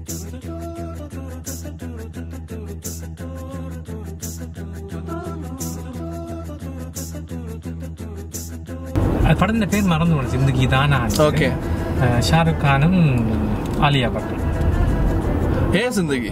அது படத்தின் பேர் மறந்து போனது ஜிந்தகி தானா ஓகே ஷாருக் கானும் ஆலியா பட்டும் ஏ சிந்தகி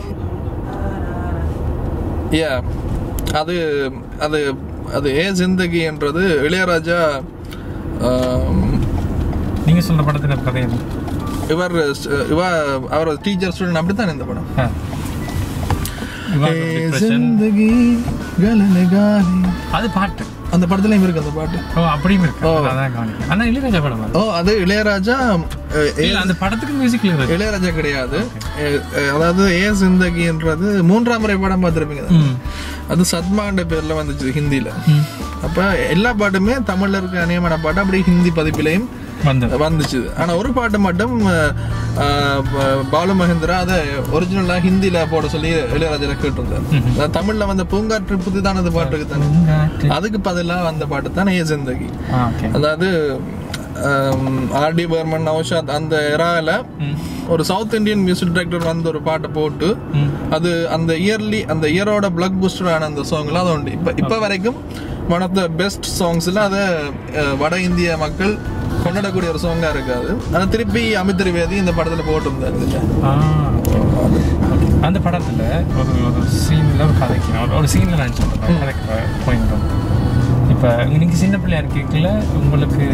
யா அது அது அது ஏ சிந்தகின்றது இளையராஜா ஆம், நீங்க சொல்ற படத்தின் கதை என்ன? இவர் இவ அவர் டீச்சர் ஸ்டூடெண்ட் அப்படித்தான் இந்த படம் ஆ. இவான் ஏ depression. சிந்தகி கலன காலி அது பாட்டு அந்த படத்துலயும் இருக்கு அந்த பாட்டு ஓ அப்படியும் இருக்கு அதான் கவனிக்கிறேன் ஆனா இளையராஜா படம் அது. ஓ அது இளையராஜா அஹ், ஏ- இல்ல, அந்த படத்துக்கு மியூசிக் இளையராஜா இளையராஜா கிடையாது அஹ், அஹ், அதாவது ஏ சிந்தகின்றது மூன்றாம் முறை படம் பார்த்துருப்பீங்க ம். அது சத்மாண்ட பேர்ல வந்துச்சு ஹிந்தில ம். அப்ப எல்லா பாட்டுமே தமிழ்ல இருக்க அநேகமான பாட்டு அப்படியே ஹிந்தி பதிப்பிலையும் வந்தது வந்துச்சு ஆனா ஒரு பாட்டு மட்டும் அஹ், அஹ், ப- பாலு மகேந்திரா அதை ஒரிஜினலா ஹிந்தில போட சொல்லி இளையராஜா கேட்டிருந்தார் அதாவது தமிழ்ல வந்த பூங்காற்று புதுதானது பாட்டுக்கு தானே பூங்காற்று. அதுக்கு பதிலா வந்த பாட்டு தான் ஏ சிந்தகி ஆ, okay. அதாவது ஆர்டி பர்மன் நௌஷாத் அந்த எரால ம். ஒரு சவுத் இந்தியன் மியூசிக் டைரக்டர் வந்து ஒரு பாட்டை போட்டு ம். அது அந்த இயர்லி அந்த இயரோட பிளக் பூஸ்டரான அந்த சாங்ல அது உண்டு இப்போ இப்போ வரைக்கும் ஒன் ஆஃப் த பெஸ்ட் சாங்ஸ்ல அதை அஹ், வட இந்திய மக்கள் கொண்டாடக்கூடிய ஒரு சாங்கா இருக்காது ஆனா திருப்பி அமித் திரிவேதி இந்த படத்துல போட்டிருந்தாரு இதுல. ஆ. அந்த படத்துல ஒரு ஒரு சீன்ல ஒரு கதைக்கு ஒரு- ஒரு சீன்ல நான் சொல்றேன் கதைக்கு பாயிண்ட் இப்ப நீங்க சின்ன பிள்ளையா இருக்கீங்கள உங்களுக்கு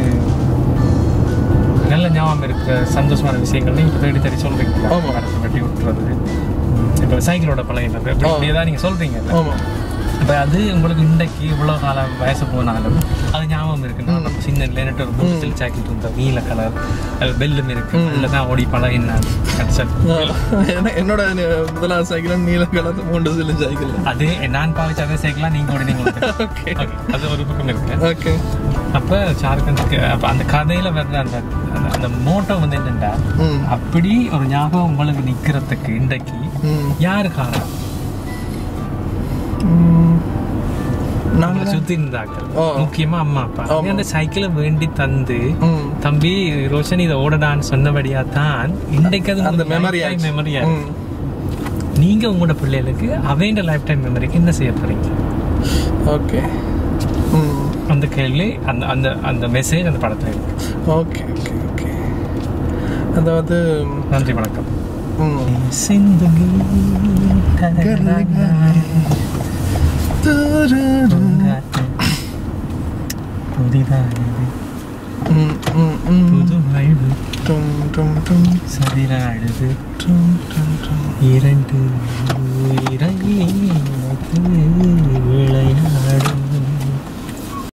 நல்ல ஞாபகம் இருக்கிற சந்தோஷமான விஷயங்கள் நீங்க தேடி தேடி சொல்றீங்க ஆமா. மரத்தை வெட்டி விட்டுறது இப்ப சைக்கிளோட பழகினது இப்படி இப்படியேதான் நீங்க சொல்றீங்க ஆமா அப்ப அது உங்களுக்கு இன்றைக்கு இவ்வளவு காலம் வயசு போனாலும் அது ஞாபகம் இருக்கு நான் சின்ன லேனட்டு ஒரு மூட்டத்தில் ஜாக்கெட் இருந்த நீல கலர் பெல்லும் இருக்கு அதில் தான் ஓடி பழகினான் கட்சல் ஏன்னா என்னோட முதலாவது சைக்கிள் நீல கலர் மூன்று சில சைக்கிள் அது நான் பாவிச்ச அதே சைக்கிளா நீங்க ஓடினீங்க ஓகே Okay, அது ஒரு பக்கம் இருக்கு ஓகே அப்ப ஷாருக்கானுக்கு அப்ப அந்த கதையில வர்ற அந்த அந்த- அந்த மோட்டோ வந்து என்னண்டா ம் அப்படி ஒரு ஞாபகம் உங்களுக்கு நிக்கிறதுக்கு இன்றைக்கு ம் யாரு காரணம் ம். நாங்க உங்களை சுத்தி இருந்தாங்க ஓ. முக்கியமா அம்மா அப்பா ஆமா. அந்த சைக்கிளை வேண்டி தந்து ம் தம்பி ரோஷன் இதை ஓடடான்னு சொன்னபடியா தான் இன்றைக்கு அது அந்த மெமரி மெமரியா ம் நீங்க உங்களோட பிள்ளைகளுக்கு அவைண்ட லைஃப் டைம் மெமரிக்கு என்ன செய்ய போறீங்க ஓகே ம் அந்த கேள்வி அந்த அந்த அந்த மெசேஜ் அந்த படத்துல இருக்கு ஓகே ஓகே ஓகே அதாவது நன்றி வணக்கம் ம் சிந்துகி புதிதானது ம் ம் ம் புது வாழ்வு டும் டும் டும் சதிராடுது டும் டும் டும் இரண்டு உயிரை